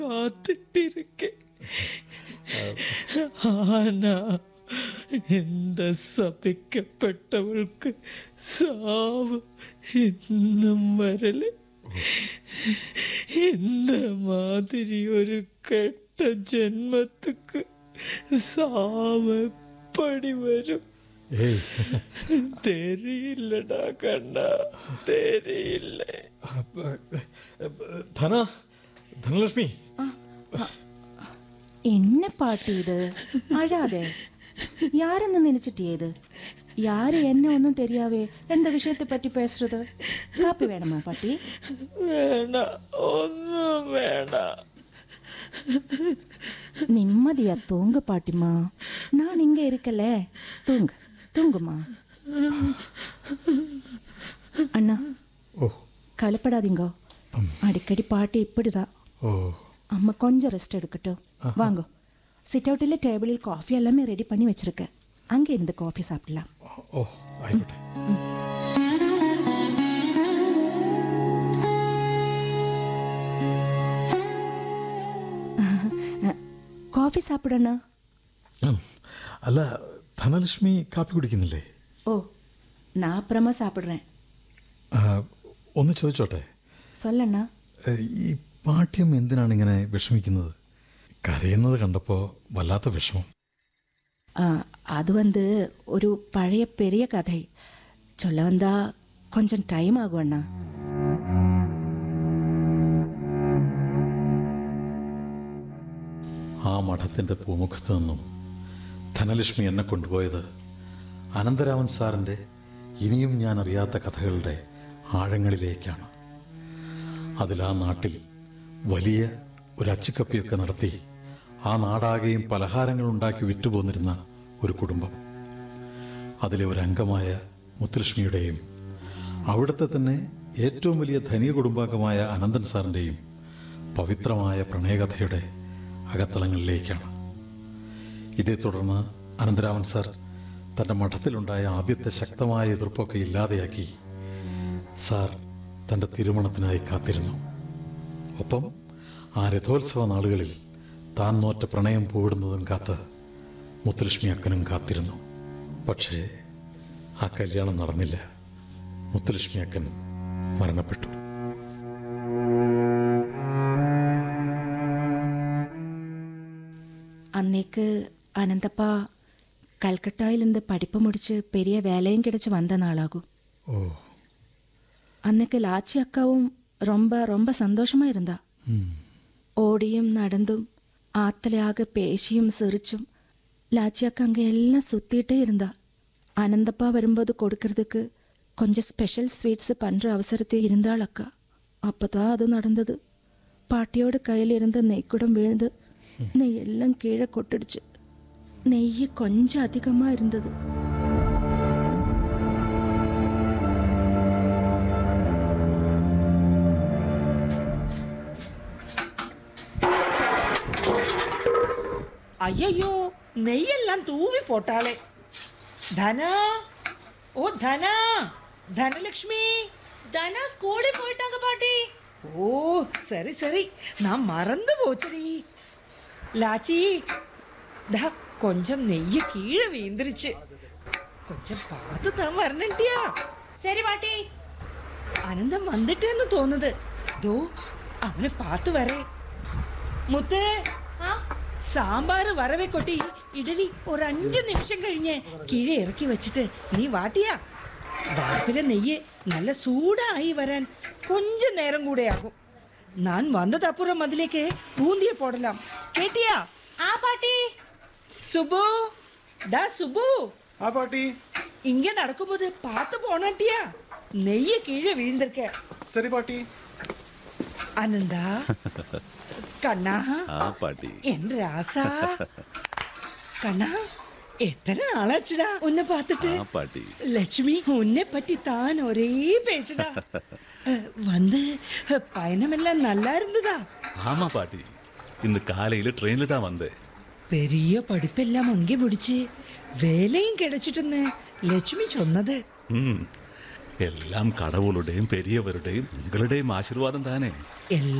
காத்துட்டிருக்கேன் ஆனா இந்த சபிக்கப்பட்டவளுக்கு சாவு இன்னும் வரல இந்த மாதிரி ஒரு கெட்ட ஜென்மத்துக்கு சாவு எப்படி வரும் ഏയ് தெரியலடா கண்ணா தெரியல ധന ധനലക്ഷ്മി என்ன பாட்டி இது அழாதே யாருன்னு நினைச்சிட்டியே இது யாரு என்ன ஒன்றும் தெரியாவே எந்த விஷயத்தை பற்றி பேசுறது காப்பி வேணுமா பாட்டி வேணாம் ஒன்றும் வேணாம் நிம்மதியா தூங்க பாட்டிமா நான் இங்க இருக்கல தூங்கு தூங்குமா அண்ணா ഓ கலப்படாதீங்க அடிக்கடி பாட்டி இப்படிதான் ഓ அம்மா கொஞ்சம் ரெஸ்ட் எடுக்கட்டும் வாங்க சிட் அவுட்டில் டேபிளில் காஃபி எல்லாமே ரெடி பண்ணி வச்சிருக்கேன் அங்கே இருந்து காஃபி சாப்பிடலாம் ഓ ആയിക്കോട്ടെ காஃபி சாப்பிடண்ணா ഉം. അല്ല ധനലക്ഷ്മി കാപ്പി കുടിക്കുന്നില്ലേ ஓ நான் அப்புறமா சாப்பிட்றேன் ആ, ഒന്ന് ചോദിച്ചോട്ടെ சொல்லண்ணா ഏ, ഈ പാഠ്യം എന്തിനാണ് ഇങ്ങനെ വിഷമിക്കുന്നത് കരയുന്നത് കണ്ടപ്പോൾ വല്ലാത്ത വിഷമം ஆ, அது வந்து ஒரு பழைய பெரிய கதை சொல்ல வந்தா கொஞ்சம் டைம் ஆகும் அண்ணா ആ മഠത്തിൻ്റെ പൂമുഖത്ത് നിന്നും ധനലക്ഷ്മി എന്നെ കൊണ്ടുപോയത് അനന്തരാമൻ സാറിൻ്റെ ഇനിയും ഞാൻ അറിയാത്ത കഥകളുടെ ആഴങ്ങളിലേക്കാണ് അതിൽ ആ നാട്ടിൽ വലിയ ഒരു അച്ചുക്കപ്പിയൊക്കെ നടത്തി ആ നാടാകെയും പലഹാരങ്ങൾ ഉണ്ടാക്കി വിറ്റുപോന്നിരുന്ന ഒരു കുടുംബം അതിലെ ഒരു അംഗമായ മുത്തുലക്ഷ്മിയുടെയും അവിടുത്തെ തന്നെ ഏറ്റവും വലിയ ധനിക കുടുംബാംഗമായ അനന്തൻ സാറിൻ്റെയും പവിത്രമായ പ്രണയകഥയുടെ അകത്തളങ്ങളിലേക്കാണ് ഇതേ തുടർന്ന് അനന്തരാമൻ സാർ തൻ്റെ മഠത്തിലുണ്ടായ ആദ്യത്തെ ശക്തമായ എതിർപ്പൊക്കെ ഇല്ലാതെയാക്കി സാർ തൻ്റെ തിരുമണത്തിനായി കാത്തിരുന്നു ഒപ്പം ആ രഥോത്സവ നാളുകളിൽ താൻ നോറ്റ പ്രണയം പോയിടുന്നതും കാത്ത് മുത്തുലക്ഷ്മി അക്കനും കാത്തിരുന്നു പക്ഷേ ആ കല്യാണം നടന്നില്ല മുത്തുലക്ഷ്മി അക്കൻ മരണപ്പെട്ടു அன்னைக்கு அனந்தப்பா கல்கட்டாயிலிருந்து படிப்பு முடிச்சு பெரிய வேலையும் கிடைச்சு வந்த நாளாகும் ഓ அன்னைக்கு லாச்சி அக்காவும் ரொம்ப ரொம்ப சந்தோஷமா இருந்தா ஓடியும் நடந்தும் ஆத்தலையாக பேசியும் சிரிச்சும் லாச்சி அக்கா அங்கே எல்லாம் சுத்திட்டே இருந்தா அனந்தப்பா வரும்போது கொடுக்கறதுக்கு கொஞ்சம் ஸ்பெஷல் ஸ்வீட்ஸ் பண்ற அவசரத்தில் இருந்தாள் அக்கா அப்பதான் அது நடந்தது பாட்டியோட கையில் இருந்த நெய்க்குடம் விழுந்து நெய் எல்லாம் கீழே கொட்டிடுச்சு நெய் கொஞ்சம் அதிகமா இருந்தது ஐயையோ நெய்யெல்லாம் தூவி போட்டாளே தனா ஓ தனா தனலக்ஷ்மி தனா ஸ்கூலுக்கு போயிட்டாங்க பாட்டி ஓ சரி சரி நான் மறந்து போச்சுடி லாச்சி டா கொஞ்சம் நெய்ய கீழே வீந்துருச்சு கொஞ்சம் பார்த்து தான் வரணுன்ட்டியா சரி பாட்டி അനന്തം വന്നിട്ടെന്ന് തോന്നുന്നത് ദോ അവനെ പാത്ത് വരേ മുത്തേ ആ സാമ്പാറ് വറവെ കൊട്ടി ഇഡലി ഒരു അഞ്ചു നിമിഷം കഴിഞ്ഞ് കീഴെ ഇറക്കി വെച്ചിട്ട് നീ വാട്ടിയാ വാർപ്പിലെ നെയ്യ് നല്ല സൂടായി വരാൻ കൊഞ്ച നേരം കൂടെ ആകും ഞാൻ വന്നതപ്പുറം അതിലേക്ക് പൂന്തിയെ പോടലാം കേട്ടിയാ ആ பாட்டி സുബു ഡാ സുബു ആ പാട്ടി ഇങ്ങ നടക്കുമ്പോൾ പാത്ത് പോണട്ടിയാ നെയ്യ് കീഴെ വീഴ്ന്നിരിക്ക സരി പാട്ടി അനന്താ കണ്ണാ ആ പാട്ടി എൻ രാസാ കണ്ണാ എത്ര നാളാച്ചടാ ഉന്നെ പാത്തിട്ട് ആ പാട്ടി ലക്ഷ്മി ഉന്നെ പറ്റി താൻ ഒരേ പേച്ചടാ வந்து பயணமெல்லாம் நல்லா இருந்ததா ஆமா பாட்டி இந்த காலையில ட்ரெயின்ல தான் வந்தேன் பெரிய படிப்பெல்லாம் அங்கே பிடிச்சு வேலையும் கிடைச்சிட்டுன்னு ലക്ഷ്മി ചൊന്നത് ம் எல்லாம் கடவுளுடையும் பெரியவருடையும் உங்களுடையும் ஆசீர்வாதம் தானே എല്ലാ